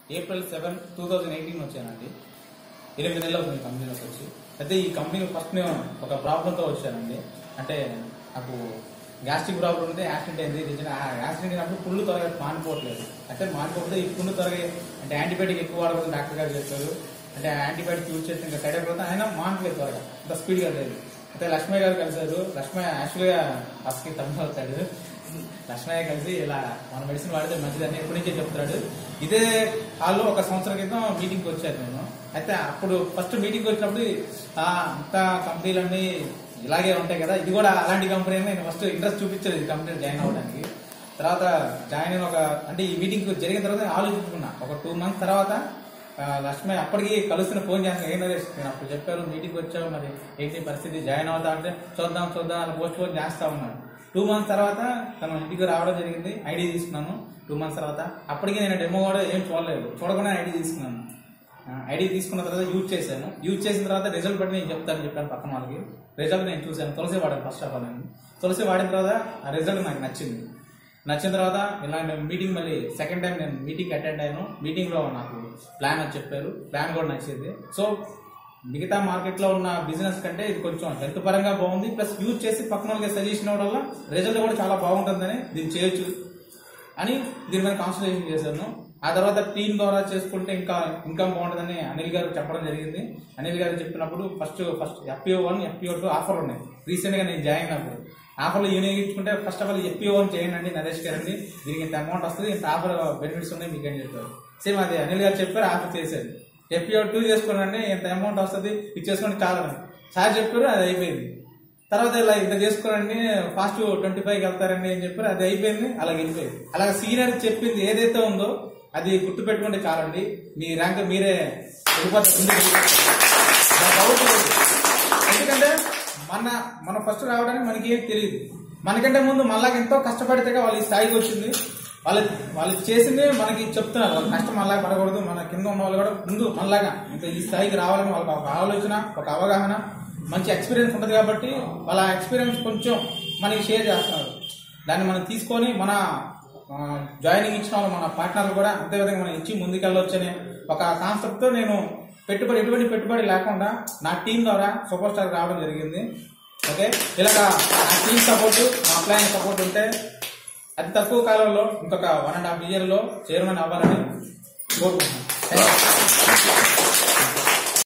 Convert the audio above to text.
April seven two thousand eighteen వచ్చానండి ఎనిమిది నెలలు అవుతుంది కంపెనీలోకి వచ్చి అయితే ఈ కంపెనీ ఫస్ట్ నేను ఒక ప్రాబ్లంతో వచ్చానండి అంటే నాకు గ్యాస్ట్రిక్ ప్రాబ్లం ఉంటే యాక్సిడెంట్ అయింది రీజన్ యాక్సిడెంట్ అయినప్పుడు పుళ్ళు త్వరగా మానిపోవట్లేదు అంటే మానిపోతే ఈ పుళ్ళు త్వరగా అంటే యాంటీబయాటిక్ ఎక్కువ వాడకూడదు డాక్టర్ గారు చెప్పారు అంటే యాంటీబయాటిక్ యూజ్ చేస్తే ఇంకా సైడ్ అయిపోతే అయినా మానట్లేదు త్వరగా అంత స్పీడ్గా లేదు అయితే లక్ష్మయ్య గారు కలిశారు లక్ష్మయ్య యాక్చువల్గా ఫస్ట్కి తమ్ముడు అవుతాడు లక్ష్మయ్య కలిసి ఇలా మన మెడిసిన్ వాడితే మంచిదని ఎప్పటి నుంచే చెప్తాడు ఇదే హాల్లో ఒక సంవత్సరం క్రితం మీటింగ్కి వచ్చాను నేను అయితే అప్పుడు ఫస్ట్ మీటింగ్ వచ్చినప్పుడు ఆ, అంతా కంపెనీలన్నీ ఇలాగే ఉంటాయి కదా ఇది కూడా అలాంటి కంపెనీ అని నేను ఫస్ట్ ఇంట్రెస్ట్ చూపించాను ఈ కంపెనీ జాయిన్ అవ్వడానికి తర్వాత జాయిన్ అయిన ఒక అంటే ఈ మీటింగ్ జరిగిన తర్వాత నేను ఆలోచించుకున్నా ఒక టూ మంత్స్ తర్వాత ఆ, లక్ష్మి అప్పటికి కలుస్తున్న ఫోన్ చేస్తాను ఏం నరేష్ నేను అప్పుడు చెప్పారు మీటింగ్ వచ్చావు మరి ఏంటి పరిస్థితి జాయిన్ అవుతా అంటే చూద్దాం చూద్దాం అని పోస్ట్ పోన్ చేస్తా ఉన్నాను టూ మంత్స్ తర్వాత తన ఇంటికి రావడం జరిగింది ఐడి తీసుకున్నాను టూ మంత్స్ తర్వాత అప్పటికి నేను డెమో కూడా ఏం చూడలేదు చూడకుండా ఐడి తీసుకున్నాను ఐడి తీసుకున్న తర్వాత యూజ్ చేశాను యూజ్ చేసిన తర్వాత రిజల్ట్ బట్టి నేను చెప్తాను చెప్పాను పక్కన వాళ్ళకి రిజల్ట్ నేను చూశాను తులసి వాడాను ఫస్ట్ ఆఫ్ ఆల్ నేను తులసి వాడిన తర్వాత ఆ రిజల్ట్ నాకు నచ్చింది నచ్చిన తర్వాత ఇలా నేను మీటింగ్ మళ్ళీ సెకండ్ టైం నేను మీటింగ్ అటెండ్ అయ్యాను మీటింగ్ లో నాకు ప్లాన్ అని చెప్పారు ప్లాన్ కూడా నచ్చింది సో మిగతా మార్కెట్ లో ఉన్న బిజినెస్ కంటే ఇది కొంచెం హెల్త్ పరంగా బాగుంది ప్లస్ యూజ్ చేసి పక్కన వాళ్ళకి సజెషన్ ఇవ్వడం వల్ల రిజల్ట్ కూడా చాలా బాగుంటుందని దీన్ని చేయొచ్చు అని దీని మీద కాన్సన్ట్రేషన్ చేశాను ఆ తర్వాత టీం ద్వారా చేసుకుంటే ఇంకా ఇంకా బాగుంటుందని అనిల్ గారు చెప్పడం జరిగింది అనిల్ గారు చెప్పినప్పుడు first first FPO one FPO two offer ఉన్నాయి రీసెంట్ గా నేను జాయిన్ అయినప్పుడు ఆఫర్లు వినియోగించుకుంటే first of all FPO one చేయండి అండి నరేష్ గారు అండి దీనికి ఇంత అమౌంట్ వస్తుంది ఇంత ఆఫర్ బెనిఫిట్స్ ఉన్నాయి మీకు అని చెప్పారు సేమ్ అదే అనిల్ గారు చెప్పారు ఆఫర్ చేశారు ఎఫ్పిఓ టూ చేసుకోండి ఇంత అమౌంట్ వస్తుంది ఇది చేసుకోండి చాలా సార్ చెప్పారు అది అయిపోయింది తర్వాత ఇలా ఇంత చేసుకోనండి ఫాస్ట్ ట్వంటీ ఫైవ్ వెళ్తారండి అని చెప్పారు అది అయిపోయింది అలా వెళ్ళిపోయింది అలాగే సీనియర్ చెప్పింది ఏదైతే ఉందో అది గుర్తు పెట్టుకుంటే చాలండి మీ ర్యాంక్ మీరే వెళ్ళిపోతారు ముందుకు వెళ్ళిపోతారు. నాకు డౌట్ లేదు. ఎందుకంటే మన మన ఫస్ట్ రావడానికి మనకి ఏం తెలియదు మనకంటే ముందు మళ్ళా ఎంతో కష్టపడితే వాళ్ళు ఈ స్థాయికి వచ్చింది వాళ్ళు వాళ్ళు చేసింది మనకి చెప్తున్నారు వాళ్ళ కష్టం మళ్ళా పడకూడదు మన కింద ఉన్న వాళ్ళు కూడా ముందు మనలాగా ఇంకా ఈ స్థాయికి రావాలని వాళ్ళకి ఒక ఆలోచన ఒక అవగాహన మంచి ఎక్స్పీరియన్స్ ఉంటుంది కాబట్టి వాళ్ళ ఎక్స్పీరియన్స్ కొంచెం మనకి షేర్ చేస్తున్నారు దాన్ని మనం తీసుకొని మన ఆ, జాయినింగ్ ఇచ్చిన వాళ్ళు మన పార్ట్నర్లు కూడా అంతేవిధంగా మనం ఇచ్చి ముందుకెళ్ళొచ్చనే ఒక కాన్సెప్ట్ తో నేను పెట్టుబడి ఎటువంటి పెట్టుబడి లేకుండా నా టీం ద్వారా సూపర్ స్టార్ రావడం జరిగింది ఓకే ఇలాగా నా టీం సపోర్ట్ మా అప్లైన్ సపోర్ట్ ఉంటే అతి తక్కువ కాలంలో ఇంకొక వన్ అండ్ హాఫ్ ఇయర్ లో చైర్మన్ అవ్వాలని కోరుకుంటున్నాను Thank you.